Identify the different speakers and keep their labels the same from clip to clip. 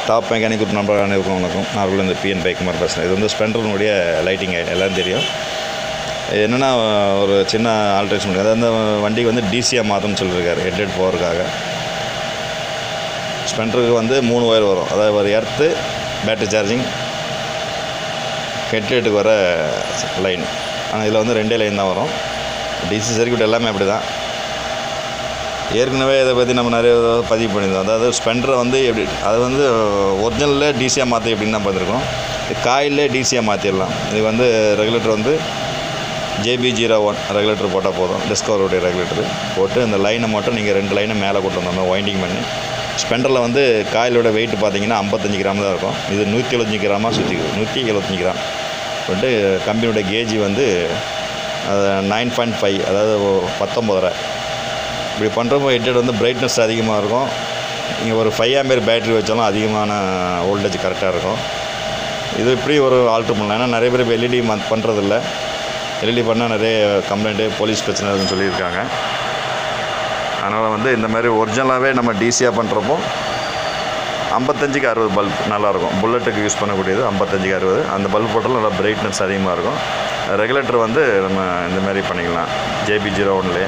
Speaker 1: top mechanic group number அனைவருக்கும் வணக்கம் நான் அவர்கள் இந்த பிஎன் பைக்குமார் பேசுகிறேன் இது வந்து ஸ்பெண்டர்னுடைய லைட்டிங் எல்லாம் தெரியும் இது என்னென்னா ஒரு சின்ன ஆல்ட்ரேஷன் பண்ணி அதாவது அந்த வண்டிக்கு வந்து டிசியாக மாற்றணும்னு சொல்லியிருக்காரு ஹெட்லைட் போகிறதுக்காக ஸ்பெண்டருக்கு வந்து மூணு ஒயர் வரும் அதாவது ஒரு எர்த்து பேட்டரி சார்ஜிங் ஹெட்லைட்டுக்கு வர லைன் ஆனால் இதில் வந்து ரெண்டே லைன் தான் வரும் டிசி சர்க்யூட் எல்லாமே அப்படி தான் ஏற்கனவே இதை பற்றி நம்ம நிறைய தடவை பதிவு பண்ணியிருந்தோம் அதாவது ஸ்பெண்டரை வந்து எப்படி அது வந்து ஒரிஜினலில் டிசியாக மாற்றி எப்படின்னு தான் பார்த்துருக்கோம் காயிலே டிசியாக மாற்றிடலாம் இது வந்து ரெகுலேட்டர் வந்து ஜேபி ஜீரோ ஒன் ரெகுலேட்டர் போட்டால் போதும் டிஸ்கவருடைய ரெகுலேட்டர் போட்டு இந்த லைனை மட்டும் நீங்கள் ரெண்டு லைனை மேலே கொண்டு வந்தோம் வைண்டிங் பண்ணி ஸ்பெண்டரில் வந்து காயிலோட வெயிட் பார்த்தீங்கன்னா ஐம்பத்தஞ்சு கிராம் தான் இருக்கும் இது நூற்றி எழுபத்தஞ்சி கிராமாக சுற்றி நூற்றி எழுபத்தஞ்சி கிராம் வந்துட்டு கம்பெனியோட கேஜி வந்து நைன் பாயிண்ட் ஃபைவ் அதாவது பத்தொம்பதரை இப்படி பண்ணுறப்போ ஹெட்லைட் வந்து பிரைட்னஸ் அதிகமாக இருக்கும் நீங்கள் ஒரு ஃபைவ் ஆம்பியர் பேட்டரி வச்சாலும் அதிகமான வோல்டேஜ் கரெக்டாக இருக்கும் இது இப்படி ஒரு ஆல்ட்ரு பண்ணலாம் ஏன்னா நிறைய பேர் இப்போ எல்இடி மத் பண்ணுறதில்ல எல்இடி பண்ணால் நிறைய கம்ப்ளைண்ட்டு போலீஸ் பிரச்சனை இருக்குன்னு சொல்லியிருக்காங்க அதனால் வந்து இந்த மாதிரி ஒரிஜினலாகவே நம்ம டிசியாக பண்ணுறப்போ ஐம்பத்தஞ்சுக்கு அறுபது பல்ப் நல்லாயிருக்கும் புல்லட்டுக்கு யூஸ் பண்ணக்கூடியது ஐம்பத்தஞ்சுக்கு அறுபது அந்த பல்ப் போட்டாலும் நல்லா பிரைட்னஸ் அதிகமாக இருக்கும் ரெகுலேட்டர் வந்து நம்ம இந்த மாதிரி பண்ணிக்கலாம் ஜேபி ஜீரோ ஒன்லேயே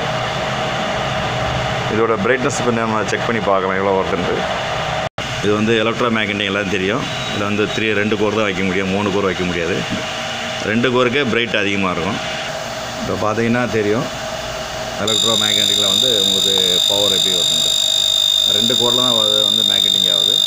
Speaker 1: இதோட பிரைட்னஸ் இப்போ நம்ம செக் பண்ணி பார்க்கலாம் எவ்வளோ வருதுன்ட்டு இது வந்து எலக்ட்ரோ மேக்னட்டிக் எல்லாம் தெரியும் இதில் வந்து த்ரீ ரெண்டு கோர் தான் வைக்க முடியும் மூணு கோர் வைக்க முடியாது ரெண்டு கோருக்கே பிரைட் அதிகமாக இருக்கும் இப்போ பார்த்தீங்கன்னா தெரியும் எலக்ட்ரோ மேக்னட்டிக்கில் வந்து உங்களுக்கு பவர் எப்படி வருதுன்ட்டு ரெண்டு கோரில் தான் அது வந்து மேக்னட்டிங் ஆகுது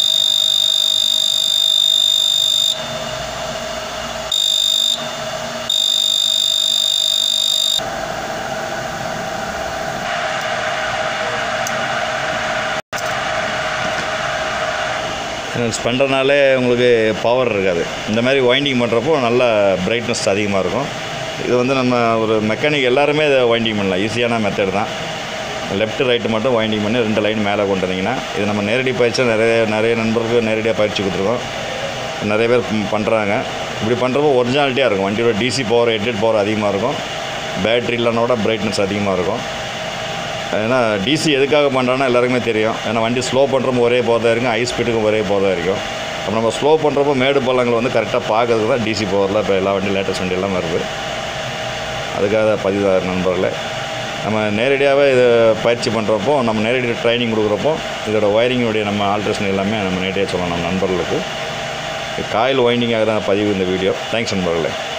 Speaker 1: ஸ்பெண்டர்னாலே உங்களுக்கு பவர் இருக்காது இந்த மாதிரி வைண்டிங் பண்ணுறப்போ நல்ல பிரைட்னஸ் அதிகமாக இருக்கும் இது வந்து நம்ம ஒரு மெக்கானிக் எல்லாருமே இதை வைண்டிங் பண்ணலாம் ஈஸியான மெத்தட் தான் லெஃப்ட் ரைட்டு மட்டும் வைண்டிங் பண்ணி ரெண்டு லைன் மேலே கொண்டு வந்தீங்கன்னா இது நம்ம நேரடி பயிற்சி நிறைய நிறைய நண்பர்களுக்கு நேரடியாக பயிற்சி கொடுத்துருக்கோம் நிறைய பேர் பண்ணுறாங்க இப்படி பண்ணுறப்போ ஒரிஜினாலிட்டியாக இருக்கும் வண்டியோட டிசி பவர் ஹெட்லைட் பவர் அதிகமாக இருக்கும் பேட்ரி இல்லைனோட பிரைட்னஸ் அதிகமாக இருக்கும் ஏன்னா டிசி எதுக்காக பண்ணுறோன்னா எல்லாருக்குமே தெரியும் ஏன்னா வண்டி ஸ்லோ பண்ணுறப்போ ஒரே போகிறதா இருக்கும் ஹை ஸ்பீடுக்கும் ஒரே போகிறதா இருக்கும் அப்போ நம்ம ஸ்லோ பண்ணுறப்போ மேடு பள்ளங்கள் வந்து கரெக்டாக பார்க்கறதுக்கு தான் டிசி பவரில் இப்போ எல்லா வண்டி லேட்டஸ்ட் வண்டி எல்லாம் வருது அதுக்காக பதிவாக நண்பர்களே நம்ம நேரடியாகவே இதை பயிற்சி பண்ணுறப்போ நம்ம நேரடி ட்ரைனிங் கொடுக்குறப்போ இதோட ஒயரிங்குடைய நம்ம ஆல்ட்ரேஷன் எல்லாமே நம்ம நேரடியாக சொல்லலாம் நம்ம நண்பர்களுக்கு காயில் வைண்டிங்காக தான் பதிவு இந்த வீடியோ தேங்க்ஸ் நண்பர்களே